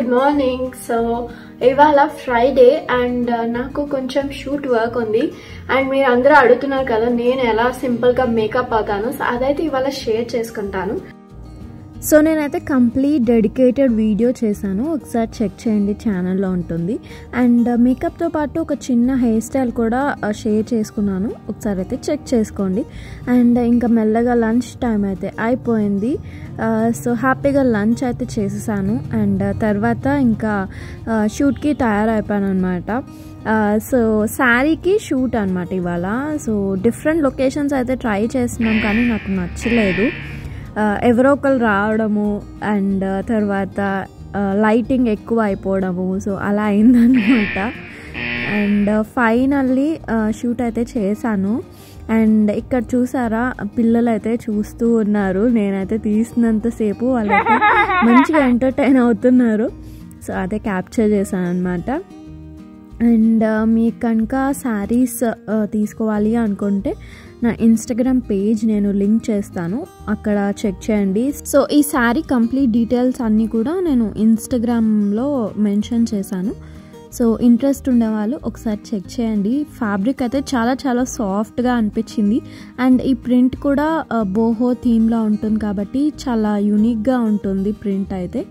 good morning so ఇవాళ Friday and నాకు కొంచెం షూట్ వర్క్ ఉంది అండ్ మీరు అందరూ అడుగుతున్నారు కదా నేను ఎలా సింపుల్గా మేకప్ అవుతాను సో అదైతే ఇవాళ షేర్ చేసుకుంటాను సో నేనైతే కంప్లీట్ డెడికేటెడ్ వీడియో చేశాను ఒకసారి చెక్ చేయండి ఛానల్లో ఉంటుంది అండ్ మేకప్తో పాటు ఒక చిన్న హెయిర్ స్టైల్ కూడా షేర్ చేసుకున్నాను ఒకసారి అయితే చెక్ చేసుకోండి అండ్ ఇంకా మెల్లగా లంచ్ టైం అయితే అయిపోయింది సో హ్యాపీగా లంచ్ అయితే చేసేసాను అండ్ తర్వాత ఇంకా షూట్కి తయారైపోయాను అనమాట సో శారీకి షూట్ అనమాట ఇవాళ సో డిఫరెంట్ లొకేషన్స్ అయితే ట్రై చేస్తున్నాం కానీ నాకు నచ్చలేదు ఎవరో ఒకరు రావడము అండ్ తర్వాత లైటింగ్ ఎక్కువ అయిపోవడము సో అలా అయిందనమాట అండ్ ఫైనల్లీ షూట్ అయితే చేశాను అండ్ ఇక్కడ చూసారా పిల్లలు అయితే చూస్తూ ఉన్నారు నేనైతే తీసినంతసేపు వాళ్ళైతే మంచిగా ఎంటర్టైన్ అవుతున్నారు సో అదే క్యాప్చర్ చేశాను అనమాట అండ్ మీకు కనుక శారీస్ తీసుకోవాలి అనుకుంటే నా ఇన్స్టాగ్రామ్ పేజ్ నేను లింక్ చేస్తాను అక్కడ చెక్ చేయండి సో ఈ శారీ కంప్లీట్ డీటెయిల్స్ అన్నీ కూడా నేను ఇన్స్టాగ్రామ్లో మెన్షన్ చేశాను సో ఇంట్రెస్ట్ ఉండేవాళ్ళు ఒకసారి చెక్ చేయండి ఫ్యాబ్రిక్ అయితే చాలా చాలా సాఫ్ట్గా అనిపించింది అండ్ ఈ ప్రింట్ కూడా బోహో థీమ్లో ఉంటుంది కాబట్టి చాలా యూనిక్గా ఉంటుంది ప్రింట్ అయితే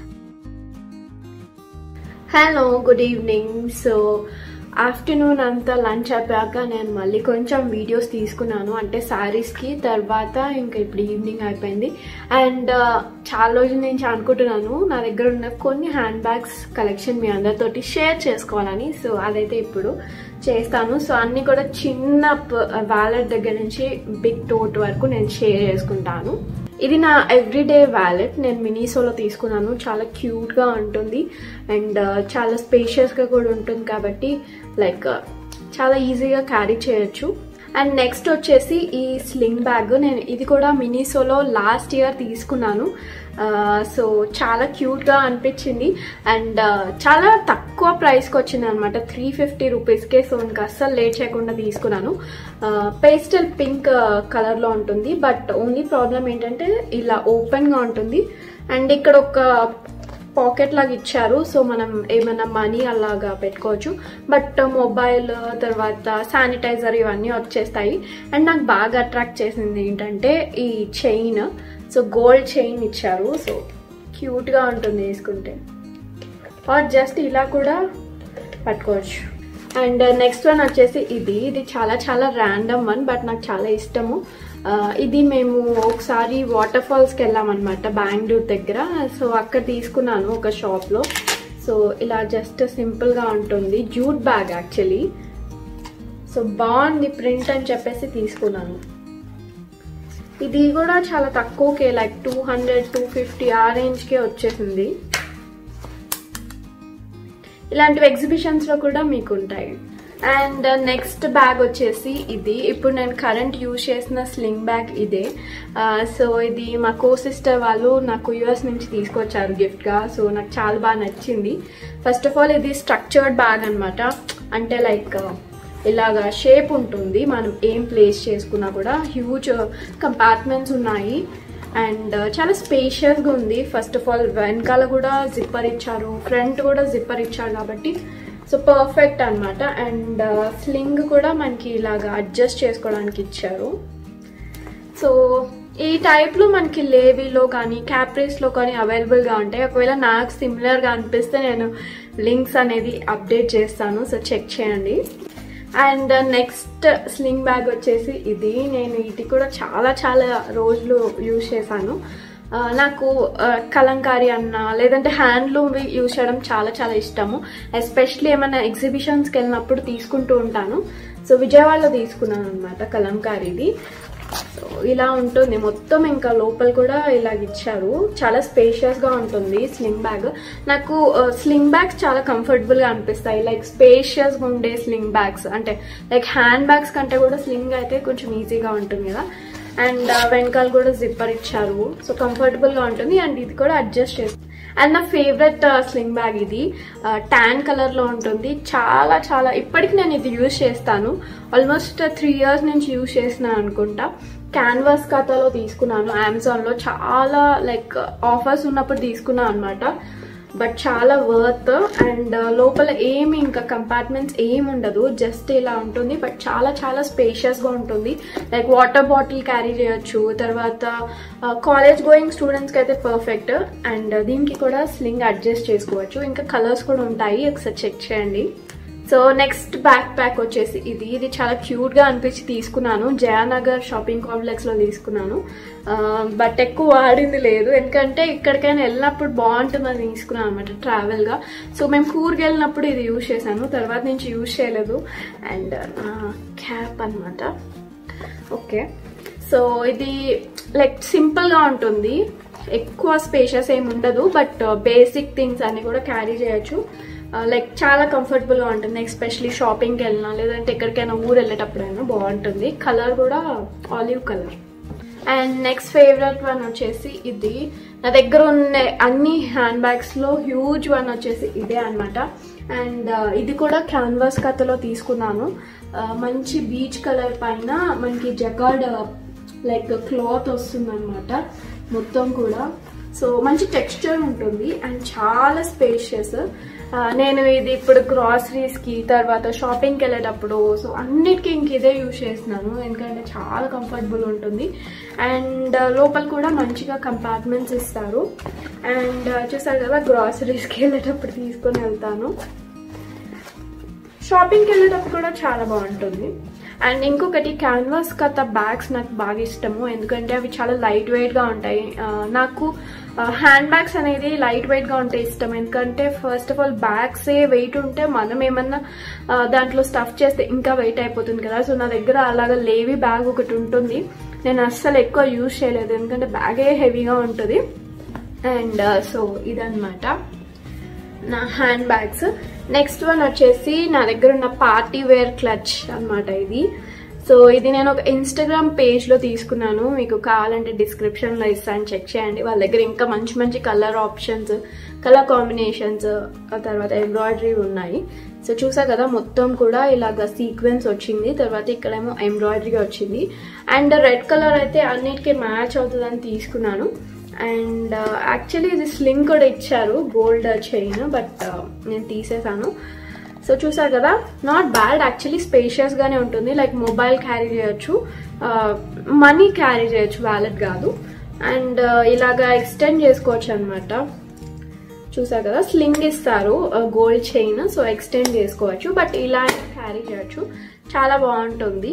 hello good evening so afternoon అంతా లంచ్ అయిపోయాక నేను మళ్ళీ కొంచెం వీడియోస్ తీసుకున్నాను అంటే శారీస్కి తర్వాత ఇంకా ఇప్పుడు ఈవినింగ్ అయిపోయింది అండ్ చాలా రోజుల నుంచి అనుకుంటున్నాను నా దగ్గర ఉన్న కొన్ని హ్యాండ్ బ్యాగ్స్ కలెక్షన్ మీ అందరితోటి షేర్ చేసుకోవాలని సో అదైతే ఇప్పుడు చేస్తాను సో అన్ని కూడా చిన్న వ్యాలెట్ దగ్గర నుంచి బిగ్ టోట్ వరకు నేను షేర్ చేసుకుంటాను ఇది నా ఎవ్రీడే వ్యాలెట్ నేను మినీసోలో తీసుకున్నాను చాలా క్యూట్గా ఉంటుంది అండ్ చాలా స్పేషియస్గా కూడా ఉంటుంది కాబట్టి లైక్ చాలా ఈజీగా క్యారీ చేయొచ్చు అండ్ నెక్స్ట్ వచ్చేసి ఈ స్లింగ్ బ్యాగ్ నేను ఇది కూడా మినీసోలో లాస్ట్ ఇయర్ తీసుకున్నాను సో చాలా క్యూట్గా అనిపించింది అండ్ చాలా తక్కువ ప్రైస్కి వచ్చింది అనమాట త్రీ ఫిఫ్టీ రూపీస్కే సో ఇంకా అస్సలు లేట్ చేయకుండా తీసుకున్నాను పేస్టల్ పింక్ కలర్లో ఉంటుంది బట్ ఓన్లీ ప్రాబ్లం ఏంటంటే ఇలా ఓపెన్గా ఉంటుంది అండ్ ఇక్కడ ఒక పాకెట్ లాగా ఇచ్చారు సో మనం ఏమైనా మనీ అలాగా పెట్టుకోవచ్చు బట్ మొబైల్ తర్వాత శానిటైజర్ ఇవన్నీ వచ్చేస్తాయి అండ్ నాకు బాగా అట్రాక్ట్ చేసింది ఏంటంటే ఈ చైన్ సో గోల్డ్ చైన్ ఇచ్చారు సో క్యూట్గా ఉంటుంది వేసుకుంటే ఆర్ జస్ట్ ఇలా కూడా పట్టుకోవచ్చు అండ్ నెక్స్ట్ వన్ వచ్చేసి ఇది ఇది చాలా చాలా ర్యాండమ్ వన్ బట్ నాకు చాలా ఇష్టము ఇది మేము ఒకసారి వాటర్ ఫాల్స్కి వెళ్ళామన్నమాట బెంగళూరు దగ్గర సో అక్కడ తీసుకున్నాను ఒక షాప్లో సో ఇలా జస్ట్ సింపుల్గా ఉంటుంది జూట్ బ్యాగ్ యాక్చువల్లీ సో బాగుంది ప్రింట్ అని చెప్పేసి తీసుకున్నాను ఇది కూడా చాలా తక్కువకే like two hundred two fifty ఆ రేంజ్కే వచ్చేసింది ఇలాంటివి ఎగ్జిబిషన్స్లో కూడా మీకు ఉంటాయి అండ్ నెక్స్ట్ బ్యాగ్ వచ్చేసి ఇది ఇప్పుడు నేను కరెంట్ యూజ్ చేసిన స్లింగ్ బ్యాగ్ ఇదే సో ఇది మా కో సిస్టర్ వాళ్ళు నాకు యూఎస్ నుంచి తీసుకొచ్చారు గిఫ్ట్గా సో నాకు చాలా బాగా నచ్చింది ఫస్ట్ ఆఫ్ ఆల్ ఇది స్ట్రక్చర్డ్ బ్యాగ్ అనమాట అంటే లైక్ ఇలాగా షేప్ ఉంటుంది మనం ఏం ప్లేస్ చేసుకున్నా కూడా హ్యూజ్ కంపార్ట్మెంట్స్ ఉన్నాయి అండ్ చాలా స్పేషియస్గా ఉంది ఫస్ట్ ఆఫ్ ఆల్ వెనకాల కూడా జిప్పర్ ఇచ్చారు ఫ్రంట్ కూడా జిప్పర్ ఇచ్చారు కాబట్టి సో పర్ఫెక్ట్ అనమాట అండ్ స్లింగ్ కూడా మనకి ఇలాగా అడ్జస్ట్ చేసుకోవడానికి ఇచ్చారు సో ఈ టైప్లో మనకి లేవీలో కానీ క్యాప్రీస్లో కానీ అవైలబుల్గా ఉంటాయి ఒకవేళ నాకు సిమిలర్గా అనిపిస్తే నేను లింక్స్ అనేది అప్డేట్ చేస్తాను సో చెక్ చేయండి అండ్ నెక్స్ట్ స్లింగ్ బ్యాగ్ వచ్చేసి ఇది నేను ఇది కూడా చాలా చాలా రోజులు యూజ్ చేశాను నాకు కలంకారీ అన్న లేదంటే హ్యాండ్లూమ్ యూజ్ చేయడం చాలా చాలా ఇష్టము ఎస్పెషలీ ఏమైనా ఎగ్జిబిషన్స్కి వెళ్ళినప్పుడు తీసుకుంటూ ఉంటాను సో విజయవాడలో తీసుకున్నాను అనమాట కలంకారీది సో ఇలా ఉంటుంది మొత్తం ఇంకా లోపల కూడా ఇలా ఇచ్చారు చాలా స్పేషియస్గా ఉంటుంది స్లింగ్ బ్యాగ్ నాకు స్లింగ్ బ్యాగ్స్ చాలా కంఫర్టబుల్గా అనిపిస్తాయి లైక్ స్పేషియస్గా ఉండే స్లింగ్ బ్యాగ్స్ అంటే లైక్ హ్యాండ్ బ్యాగ్స్ కంటే కూడా స్లింగ్ అయితే కొంచెం ఈజీగా ఉంటుంది కదా అండ్ వెనకాల కూడా జిప్పర్ ఇచ్చారు సో కంఫర్టబుల్గా ఉంటుంది అండ్ ఇది కూడా అడ్జస్ట్ చేస్తుంది అండ్ నా ఫేవరెట్ స్లింగ్ బ్యాగ్ ఇది ట్యాన్ కలర్లో ఉంటుంది చాలా చాలా ఇప్పటికి నేను ఇది యూజ్ చేస్తాను ఆల్మోస్ట్ త్రీ ఇయర్స్ నుంచి యూజ్ చేస్తున్నాను అనుకుంటా క్యాన్వాస్ ఖాతాలో తీసుకున్నాను అమెజాన్లో చాలా లైక్ ఆఫర్స్ ఉన్నప్పుడు తీసుకున్నాను అనమాట బట్ చాలా వర్త్ అండ్ లోపల ఏమి ఇంకా కంపార్ట్మెంట్స్ ఏమి ఉండదు జస్ట్ ఇలా ఉంటుంది బట్ చాలా చాలా స్పేషియస్గా ఉంటుంది లైక్ వాటర్ బాటిల్ క్యారీ చేయొచ్చు తర్వాత కాలేజ్ గోయింగ్ స్టూడెంట్స్కి అయితే పర్ఫెక్ట్ అండ్ దీనికి కూడా స్లింగ్ అడ్జస్ట్ చేసుకోవచ్చు ఇంకా కలర్స్ కూడా ఉంటాయి ఒకసారి చెక్ చేయండి సో నెక్స్ట్ బ్యాక్ ప్యాక్ వచ్చేసి ఇది ఇది చాలా క్యూట్గా అనిపించి తీసుకున్నాను జయానగర్ షాపింగ్ కాంప్లెక్స్లో తీసుకున్నాను బట్ ఎక్కువ వాడింది లేదు ఎందుకంటే ఇక్కడికైనా వెళ్ళినప్పుడు బాగుంటుందని తీసుకున్నాను అనమాట ట్రావెల్గా సో మేము కూర్కి వెళ్ళినప్పుడు ఇది యూజ్ చేశాను తర్వాత నుంచి యూజ్ చేయలేదు అండ్ క్యాప్ అనమాట ఓకే సో ఇది లైక్ సింపుల్గా ఉంటుంది ఎక్కువ స్పేషియస్ ఏమి ఉండదు బట్ బేసిక్ థింగ్స్ అన్ని కూడా క్యారీ చేయొచ్చు లైక్ చాలా కంఫర్టబుల్గా ఉంటుంది ఎస్పెషలీ షాపింగ్కి వెళ్ళినా లేదంటే ఎక్కడికైనా ఊరు వెళ్ళేటప్పుడైనా బాగుంటుంది కలర్ కూడా olive colour and next favourite one వచ్చేసి ఇది నా దగ్గర ఉన్న అన్ని హ్యాండ్ బ్యాగ్స్లో హ్యూజ్ వన్ వచ్చేసి ఇదే అనమాట అండ్ ఇది కూడా క్యాన్వాస్ కథలో తీసుకున్నాను మంచి బీచ్ కలర్ పైన మనకి జగార్డ్ లైక్ క్లాత్ వస్తుంది అనమాట మొత్తం కూడా సో మంచి టెక్స్చర్ ఉంటుంది అండ్ చాలా స్పేషియస్ నేను ఇది ఇప్పుడు గ్రాసరీస్కి తర్వాత షాపింగ్కి వెళ్ళేటప్పుడు సో అన్నిటికీ ఇంక ఇదే యూజ్ చేస్తున్నాను ఎందుకంటే చాలా కంఫర్టబుల్ ఉంటుంది అండ్ లోపల కూడా మంచిగా కంపార్ట్మెంట్స్ ఇస్తారు అండ్ చూసారు కదా గ్రాసరీస్కి వెళ్ళేటప్పుడు తీసుకొని వెళ్తాను షాపింగ్కి వెళ్ళేటప్పుడు కూడా చాలా బాగుంటుంది అండ్ ఇంకొకటి క్యాన్వాస్ కథ బ్యాగ్స్ నాకు బాగా ఇష్టము ఎందుకంటే అవి చాలా లైట్ వెయిట్గా ఉంటాయి నాకు హ్యాండ్ బ్యాగ్స్ అనేది లైట్ వెయిట్గా ఉంటే ఇష్టం ఎందుకంటే ఫస్ట్ ఆఫ్ ఆల్ బ్యాగ్సే వెయిట్ ఉంటే మనం ఏమన్నా దాంట్లో స్టఫ్ చేస్తే ఇంకా వెయిట్ అయిపోతుంది కదా సో నా దగ్గర అలాగ లేవి బ్యాగ్ ఒకటి ఉంటుంది నేను అస్సలు ఎక్కువ యూజ్ చేయలేదు ఎందుకంటే బ్యాగే హెవీగా ఉంటుంది అండ్ సో ఇదనమాట నా హ్యాండ్ బ్యాగ్స్ నెక్స్ట్ వన్ వచ్చేసి నా దగ్గర ఉన్న పార్టీ వేర్ క్లచ్ అనమాట ఇది సో ఇది నేను ఒక ఇన్స్టాగ్రామ్ పేజ్లో తీసుకున్నాను మీకు కావాలంటే డిస్క్రిప్షన్లో ఇస్తాను చెక్ చేయండి వాళ్ళ దగ్గర ఇంకా మంచి మంచి కలర్ ఆప్షన్స్ కలర్ కాంబినేషన్స్ తర్వాత ఎంబ్రాయిడరీ ఉన్నాయి సో చూసా కదా మొత్తం కూడా ఇలాగ సీక్వెన్స్ వచ్చింది తర్వాత ఇక్కడేమో ఎంబ్రాయిడరీ వచ్చింది అండ్ రెడ్ కలర్ అయితే అన్నిటికీ మ్యాచ్ అవుతుందని తీసుకున్నాను అండ్ యాక్చువల్లీ ఇది స్లింగ్ కూడా ఇచ్చారు గోల్డ్ చైన్ బట్ నేను తీసేసాను సో చూసారు కదా నాట్ బ్యాడ్ యాక్చువల్లీ స్పేషియస్గానే ఉంటుంది లైక్ మొబైల్ క్యారీ చేయొచ్చు మనీ క్యారీ చేయొచ్చు వ్యాలెట్ కాదు అండ్ ఇలాగా ఎక్స్టెండ్ చేసుకోవచ్చు అనమాట చూసారు కదా స్లింగ్ ఇస్తారు గోల్డ్ చైన్ సో ఎక్స్టెండ్ చేసుకోవచ్చు బట్ ఇలా క్యారీ చేయొచ్చు చాలా బాగుంటుంది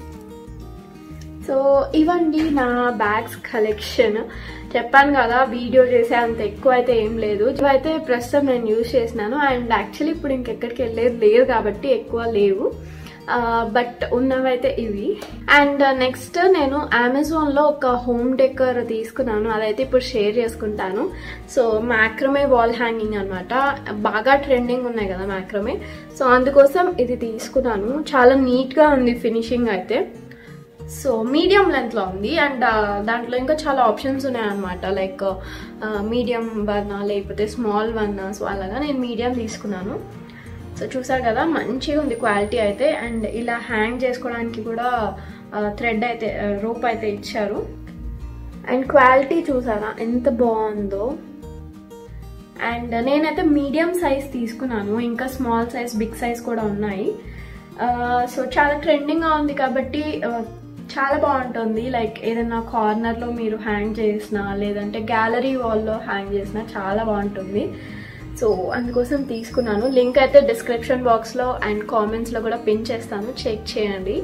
సో ఇవండి నా బ్యాగ్స్ కలెక్షన్ చెప్పాను కదా వీడియో చేసే అంత ఎక్కువ అయితే ఏం లేదు ఇవైతే ప్రస్తుతం నేను యూజ్ చేసినాను అండ్ యాక్చువల్లీ ఇప్పుడు ఇంకెక్కడికి వెళ్ళేది లేదు కాబట్టి ఎక్కువ లేవు బట్ ఉన్నవైతే ఇవి అండ్ నెక్స్ట్ నేను అమెజాన్లో ఒక హోమ్ డెకర్ తీసుకున్నాను అదైతే ఇప్పుడు షేర్ చేసుకుంటాను సో మ్యాక్రమే వాల్ హ్యాంగింగ్ అనమాట బాగా ట్రెండింగ్ ఉన్నాయి కదా మ్యాక్రమే సో అందుకోసం ఇది తీసుకున్నాను చాలా నీట్గా ఉంది ఫినిషింగ్ అయితే సో మీడియం లెంత్లో ఉంది అండ్ దాంట్లో ఇంకా చాలా ఆప్షన్స్ ఉన్నాయన్నమాట లైక్ మీడియం వన్ లేకపోతే స్మాల్ వన్ సో అలాగా నేను మీడియం తీసుకున్నాను సో చూసారు కదా మంచిగా ఉంది క్వాలిటీ అయితే అండ్ ఇలా హ్యాంగ్ చేసుకోవడానికి కూడా థ్రెడ్ అయితే రోప్ అయితే ఇచ్చారు అండ్ క్వాలిటీ చూసారా ఎంత బాగుందో అండ్ నేనైతే మీడియం సైజ్ తీసుకున్నాను ఇంకా స్మాల్ సైజ్ బిగ్ సైజ్ కూడా ఉన్నాయి సో చాలా ట్రెండింగ్గా ఉంది కాబట్టి చాలా బాగుంటుంది లైక్ ఏదైనా కార్నర్లో మీరు హ్యాంగ్ చేసినా లేదంటే గ్యాలరీ వాల్లో హ్యాంగ్ చేసినా చాలా బాగుంటుంది సో అందుకోసం తీసుకున్నాను లింక్ అయితే డిస్క్రిప్షన్ బాక్స్లో అండ్ కామెంట్స్లో కూడా పిన్ చేస్తాను చెక్ చేయండి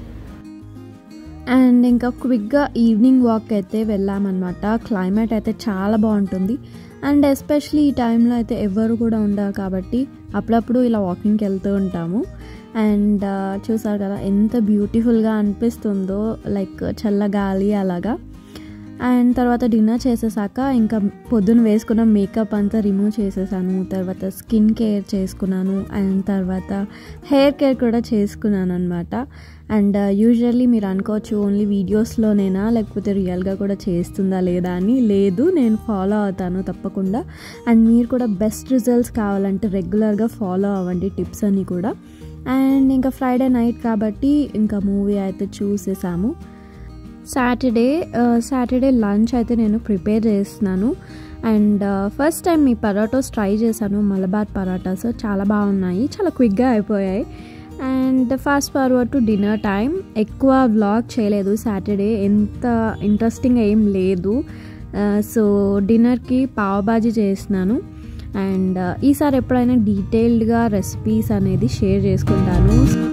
అండ్ ఇంకా క్విక్గా ఈవినింగ్ వాక్ అయితే వెళ్ళామన్నమాట క్లైమేట్ అయితే చాలా బాగుంటుంది అండ్ ఎస్పెషలీ ఈ టైంలో అయితే ఎవరు కూడా ఉండరు కాబట్టి అప్పుడప్పుడు ఇలా వాకింగ్కి వెళ్తూ ఉంటాము అండ్ చూసారు కదా ఎంత బ్యూటిఫుల్గా అనిపిస్తుందో లైక్ చల్లగాలి అలాగా అండ్ తర్వాత డిన్నర్ చేసేసాక ఇంకా పొద్దున వేసుకున్న మేకప్ అంతా రిమూవ్ చేసేసాను తర్వాత స్కిన్ కేర్ చేసుకున్నాను అండ్ తర్వాత హెయిర్ కేర్ కూడా చేసుకున్నాను అనమాట అండ్ యూజువల్లీ మీరు అనుకోవచ్చు ఓన్లీ వీడియోస్లోనేనా లేకపోతే రియల్గా కూడా చేస్తుందా లేదా అని లేదు నేను ఫాలో అవుతాను తప్పకుండా అండ్ మీరు కూడా బెస్ట్ రిజల్ట్స్ కావాలంటే రెగ్యులర్గా ఫాలో అవ్వండి టిప్స్ అన్నీ కూడా అండ్ ఇంకా ఫ్రైడే నైట్ కాబట్టి ఇంకా మూవీ అయితే చూసేసాము సాటర్డే సాటర్డే లంచ్ అయితే నేను ప్రిపేర్ చేస్తున్నాను అండ్ ఫస్ట్ టైం ఈ పరాటోస్ ట్రై చేశాను మలబార్ పరాటాస్ చాలా బాగున్నాయి చాలా క్విక్గా అయిపోయాయి and fast forward to dinner time ఎక్కువ వ్లాగ్ చేయలేదు సాటర్డే ఎంత ఇంట్రెస్టింగ్ ఏం లేదు సో డిన్నర్కి పావబాజీ చేసినాను అండ్ ఈసారి ఎప్పుడైనా డీటెయిల్డ్గా రెసిపీస్ అనేది షేర్ చేసుకుంటాను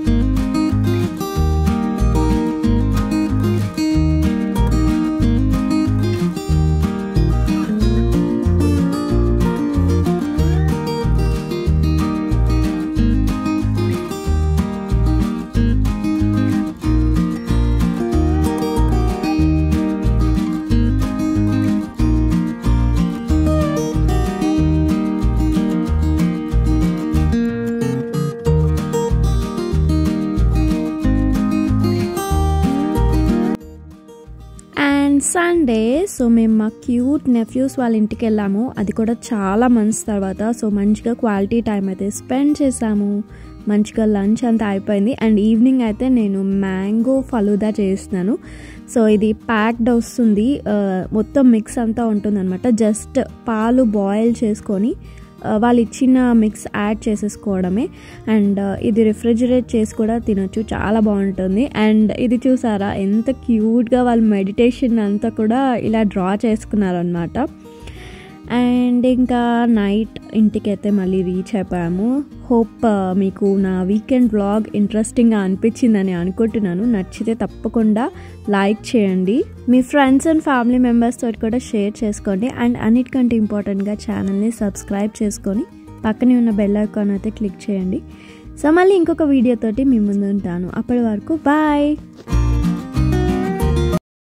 అండ్ సండే సో మేము మా క్యూట్ నెఫ్యూస్ వాళ్ళ ఇంటికి వెళ్ళాము అది కూడా చాలా మంత్స్ తర్వాత సో మంచిగా క్వాలిటీ టైం అయితే స్పెండ్ చేసాము మంచిగా లంచ్ అంతా అయిపోయింది అండ్ ఈవినింగ్ అయితే నేను మ్యాంగో ఫలూదా చేస్తున్నాను సో ఇది ప్యాక్డ్ వస్తుంది మొత్తం మిక్స్ అంతా ఉంటుందన్నమాట జస్ట్ పాలు బాయిల్ చేసుకొని వాళ్ళు ఇచ్చిన మిక్స్ యాడ్ చేసేసుకోవడమే అండ్ ఇది రిఫ్రిజిరేట్ చేసి కూడా తినొచ్చు చాలా బాగుంటుంది అండ్ ఇది చూసారా ఎంత క్యూట్గా వాళ్ళు మెడిటేషన్ అంతా కూడా ఇలా డ్రా చేసుకున్నారనమాట అండ్ ఇంకా నైట్ ఇంటికి అయితే మళ్ళీ రీచ్ అయిపోయాము హోప్ మీకు నా వీకెండ్ వ్లాగ్ ఇంట్రెస్టింగ్గా అనిపించిందని అనుకుంటున్నాను నచ్చితే తప్పకుండా లైక్ చేయండి మీ ఫ్రెండ్స్ అండ్ ఫ్యామిలీ మెంబర్స్ తోటి కూడా షేర్ చేసుకోండి అండ్ అన్నిటికంటే ఇంపార్టెంట్గా ఛానల్ని సబ్స్క్రైబ్ చేసుకొని పక్కనే ఉన్న బెల్ ఐకాన్ అయితే క్లిక్ చేయండి సో మళ్ళీ ఇంకొక వీడియోతోటి మీ ముందు ఉంటాను అప్పటి వరకు బాయ్